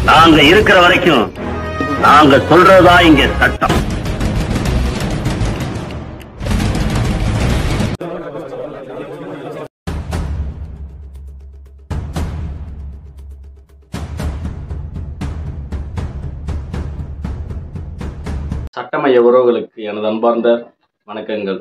நாங்க இருக்கிற வரைக்கும் நாங்க சொல்றதா இங்க சட்டம் சட்டமய உறவுகளுக்கு எனது அன்பார்ந்த வணக்கங்கள்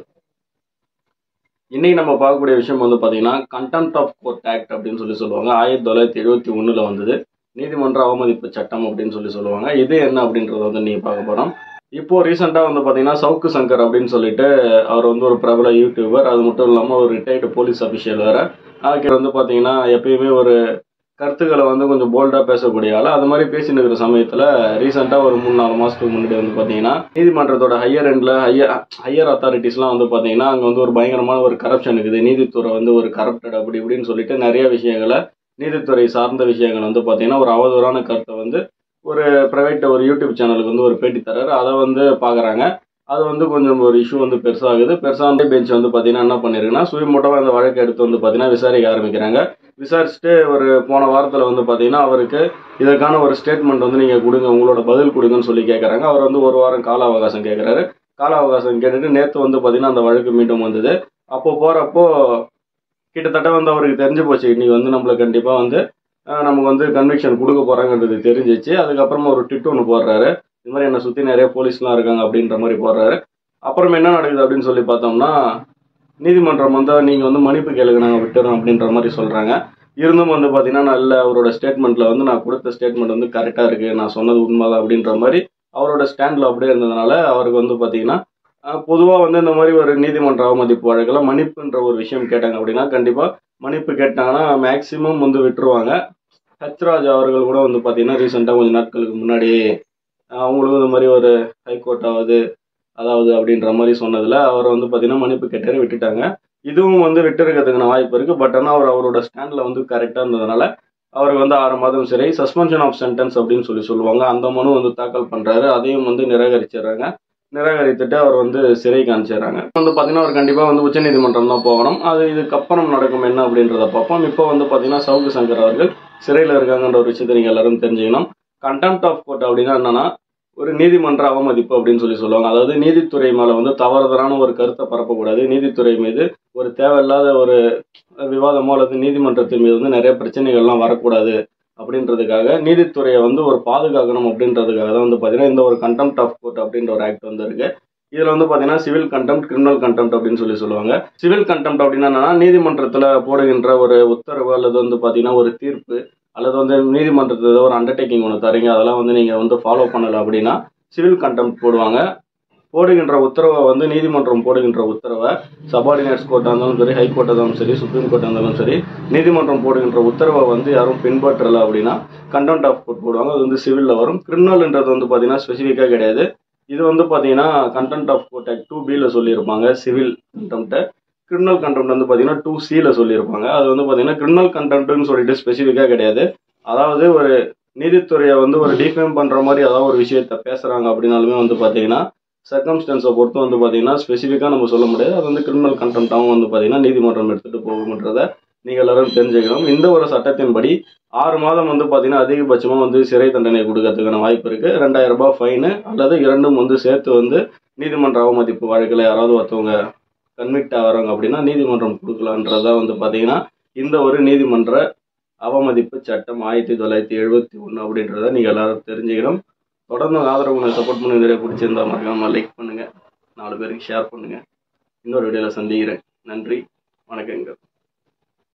இன்னைக்கு நம்ம பார்க்கக்கூடிய விஷயம் வந்து பார்த்தீங்கன்னா கண்டெம்ட் ஆஃப் கோர்ட் ஆக்ட் அப்படின்னு சொல்லி சொல்லுவாங்க ஆயிரத்தி தொள்ளாயிரத்தி எழுபத்தி ஒன்றில் வந்தது நீதிமன்ற அவமதிப்பு சட்டம் அப்படின்னு சொல்லி சொல்லுவாங்க இது என்ன அப்படின்றத வந்து நீங்கள் பார்க்க போகிறோம் இப்போ ரீசெண்டாக வந்து பார்த்தீங்கன்னா சவுக்கு சங்கர் அப்படின்னு சொல்லிட்டு அவர் வந்து ஒரு பிரபல யூடியூபர் அது மட்டும் இல்லாமல் ஒரு ரிட்டையர்டு போலீஸ் அஃபிஷியல் வேறு அதுக்கு வந்து பார்த்தீங்கன்னா எப்பயுமே ஒரு கருத்துக்களை வந்து கொஞ்சம் போல்டாக பேசக்கூடிய ஆள் அது மாதிரி பேசிட்டு இருக்கிற சமயத்தில் ரீசெண்டாக ஒரு மூணு நாலு மாதத்துக்கு முன்னாடி வந்து பார்த்தீங்கன்னா நீதிமன்றத்தோட ஹையர் எண்டில் ஹையர் ஹையர் அத்தாரிட்டிஸ்லாம் வந்து பார்த்தீங்கன்னா அங்கே வந்து ஒரு பயங்கரமான ஒரு கரப்ஷன் இருக்குது நீதித்துறை வந்து ஒரு கரப்டட் அப்படி இப்படின்னு சொல்லிட்டு நிறைய விஷயங்களை நீதித்துறை சார்ந்த விஷயங்கள் வந்து பார்த்தீங்கன்னா ஒரு அவதூறான கருத்தை வந்து ஒரு ப்ரைவேட் ஒரு யூடியூப் சேனலுக்கு வந்து ஒரு பேட்டி தராரு அதை வந்து பார்க்குறாங்க அது வந்து கொஞ்சம் ஒரு இஷ்யூ வந்து பெருசாகுது பெருசான பெஞ்ச் வந்து பார்த்தீங்கன்னா என்ன பண்ணிருக்குன்னா சுயமூட்டமாக அந்த வழக்கு எடுத்து வந்து பார்த்தீங்கன்னா விசாரிக்க ஆரம்பிக்கிறாங்க விசாரிச்சுட்டு ஒரு போன வாரத்தில் வந்து பார்த்தீங்கன்னா அவருக்கு இதற்கான ஒரு ஸ்டேட்மெண்ட் வந்து நீங்கள் கொடுங்க உங்களோட பதில் கொடுங்கன்னு சொல்லி கேட்குறாங்க அவர் வந்து ஒரு வாரம் கால அவகாசம் கேட்குறாரு கால அவகாசம் கேட்டுட்டு நேற்று வந்து பார்த்தீங்கன்னா அந்த வழக்கு மீண்டும் வந்தது அப்போ போகிறப்போ கிட்டத்தட்ட வந்து அவருக்கு தெரிஞ்சு போச்சு இன்னைக்கு வந்து நம்மளை கண்டிப்பாக வந்து அஹ், நமக்கு வந்து கன்விக்ஷன் கொடுக்க போகிறாங்கன்றது தெரிஞ்சிச்சு அதுக்கப்புறமா ஒரு ட்விட் ஒன்று போடுறாரு இது மாதிரி என்னை சுற்றி நிறைய போலீஸ்லாம் இருக்காங்க அப்படின்ற மாதிரி போடுறாரு அப்புறம் என்ன நடக்குது அப்படின்னு சொல்லி பார்த்தோம்னா நீதிமன்றம் வந்து நீங்கள் வந்து மன்னிப்பு கேளுங்க நாங்கள் விட்டுறோம் அப்படின்ற மாதிரி சொல்கிறாங்க இருந்தும் வந்து பார்த்தீங்கன்னா நல்ல அவரோட ஸ்டேட்மெண்ட்டில் வந்து நான் கொடுத்த ஸ்டேட்மெண்ட் வந்து கரெக்டாக இருக்குது நான் சொன்னது உண்மைதான் அப்படின்ற மாதிரி அவரோட ஸ்டாண்டில் அப்படியே இருந்ததுனால அவருக்கு வந்து பார்த்தீங்கன்னா பொதுவாக வந்து இந்த மாதிரி ஒரு நீதிமன்ற அவமதிப்பு வழக்கில் மன்னிப்புன்ற ஒரு விஷயம் கேட்டாங்க அப்படின்னா கண்டிப்பாக மன்னிப்பு கேட்டாங்கன்னா மேக்ஸிமம் வந்து விட்டுருவாங்க ஹச்ராஜ் அவர்கள் கூட வந்து பார்த்தீங்கன்னா ரீசெண்டாக கொஞ்சம் நாட்களுக்கு முன்னாடி அவங்களுக்கும் இந்த மாதிரி ஒரு ஹைகோர்ட் ஆகுது அதாவது அப்படின்ற மாதிரி சொன்னதில் அவர் வந்து பார்த்தீங்கன்னா மன்னிப்பு கேட்டாரு விட்டுட்டாங்க இதுவும் வந்து விட்டுருக்கிறதுக்கான வாய்ப்பு இருக்குது பட் ஆனால் அவர் அவரோட ஸ்டாண்டில் வந்து கரெக்டாக இருந்ததுனால அவருக்கு வந்து ஆறு மாதம் சிறை சஸ்பென்ஷன் ஆஃப் சென்டென்ஸ் அப்படின்னு சொல்லி சொல்லுவாங்க அந்த மனு வந்து தாக்கல் பண்ணுறாரு அதையும் வந்து நிராகரிச்சிடுறாங்க நிராகரித்துட்டு அவர் வந்து சிறை காமிச்சிடுறாங்க வந்து பார்த்தீங்கன்னா அவர் கண்டிப்பாக வந்து உச்சநீதிமன்றம் தான் போகணும் அது இதுக்கப்புறம் நடக்கும் என்ன அப்படின்றத பார்ப்போம் இப்போ வந்து பார்த்தீங்கன்னா சவுக்கு சங்கர் அவர்கள் சிறையில் இருக்காங்கன்ற ஒரு விஷயத்தை நீங்கள் எல்லாரும் தெரிஞ்சுக்கணும் கண்டெம்ட் ஆஃப் கோர்ட் அப்படின்னா என்னன்னா ஒரு நீதிமன்ற அவமதிப்பு அப்படின்னு சொல்லி சொல்லுவாங்க அதாவது நீதித்துறை மேலே வந்து தவறுதலான ஒரு கருத்தை பரப்பக்கூடாது நீதித்துறை மீது ஒரு தேவையில்லாத ஒரு விவாதமோ அல்லது நீதிமன்றத்தின் மீது வந்து நிறைய பிரச்சனைகள்லாம் வரக்கூடாது அப்படின்றதுக்காக நீதித்துறையை வந்து ஒரு பாதுகாக்கணும் அப்படின்றதுக்காக தான் வந்து பார்த்தீங்கன்னா இந்த ஒரு கண்டெம்ட் ஆஃப் கோர்ட் அப்படின்ற ஒரு ஆக்ட் வந்து இருக்கு இதில் வந்து பார்த்தீங்கன்னா சிவில் கண்டெம்ட் கிரிமினல் கண்டெம்ட் அப்படின்னு சொல்லி சொல்லுவாங்க சிவில் கண்டெம்ட் அப்படின்னா என்னன்னா நீதிமன்றத்தில் போடுகின்ற ஒரு உத்தரவு அல்லது வந்து பார்த்தீங்கன்னா ஒரு தீர்ப்பு அல்லது வந்து நீதிமன்றத்தில் ஏதோ ஒரு அண்டர்டேக்கிங் ஒன்று தரீங்க அதெல்லாம் வந்து நீங்கள் வந்து ஃபாலோ பண்ணலை அப்படின்னா சிவில் கண்டெம்ட் போடுவாங்க போடுகின்ற உத்தரவை வந்து நீதிமன்றம் போடுகின்ற உத்தரவை சபார்டினேட்ஸ் கோர்ட்டாக இருந்தாலும் சரி ஹைகோர்ட்டாக இருந்தாலும் சரி சுப்ரீம் கோர்ட்டாக இருந்தாலும் சரி நீதிமன்றம் போடுகின்ற உத்தரவை வந்து யாரும் பின்பற்றலை அப்படின்னா கண்டெம்ட் ஆஃப் கோர்ட் போடுவாங்க அது வந்து சிவிலில் வரும் கிரிமினல்ன்றது வந்து பார்த்தீங்கன்னா ஸ்பெசிஃபிக்காக கிடையாது இது வந்து பார்த்தீங்கன்னா contempt of court act two பியில் சொல்லியிருப்பாங்க சிவில் கண்டெம்ட்டை கிரிமினல் கண்டெம்ட் வந்து பார்த்தீங்கன்னா டூ சியில் சொல்லியிருப்பாங்க அது வந்து பார்த்தீங்கன்னா கிரிமினல் கண்டெம்ட்னு சொல்லிட்டு ஸ்பெசிஃபிக்காக கிடையாது அதாவது ஒரு நீதித்துறையை வந்து ஒரு டிஃபேம் பண்ணுற மாதிரி ஏதாவது ஒரு விஷயத்த பேசுகிறாங்க அப்படின்னாலுமே வந்து பார்த்தீங்கன்னா சர்க்கம்ஸ்டன்ஸை பொறுத்து வந்து பார்த்தீங்கன்னா ஸ்பெசிஃபிக்காக நம்ம சொல்ல முடியாது அது வந்து கிரிமினல் கண்டெம்ட்டாகவும் வந்து பார்த்தீங்கன்னா நீதிமன்றம் எடுத்துகிட்டு போகும்ன்றத நீங்கள் எல்லாரும் தெரிஞ்சுக்கணும் இந்த ஒரு சட்டத்தின்படி ஆறு மாதம் வந்து பார்த்தீங்கன்னா அதிகபட்சமாக வந்து சிறை தண்டனை கொடுக்கறதுக்கான வாய்ப்பு இருக்குது ரெண்டாயிரம் ரூபாய் ஃபைனு அல்லது இரண்டும் வந்து சேர்த்து வந்து நீதிமன்ற அவமதிப்பு வழக்கில் யாராவது ஒருத்தவங்க கன்விக்ட் ஆகிறாங்க அப்படின்னா நீதிமன்றம் கொடுக்கலான்றதா வந்து பார்த்தீங்கன்னா இந்த ஒரு நீதிமன்ற அவமதிப்பு சட்டம் ஆயிரத்தி தொள்ளாயிரத்தி எழுபத்தி ஒன்று அப்படின்றத நீங்கள் எல்லாரும் தெரிஞ்சுக்கணும் தொடர்ந்து ஆதரவு உங்களை சப்போர்ட் பண்ணி நிறைய பிடிச்சிருந்தா மறக்காம லைக் பண்ணுங்கள் நாலு பேருக்கு ஷேர் பண்ணுங்கள் இன்னொரு வீடியோவில் சந்திக்கிறேன் நன்றி வணக்கங்கள்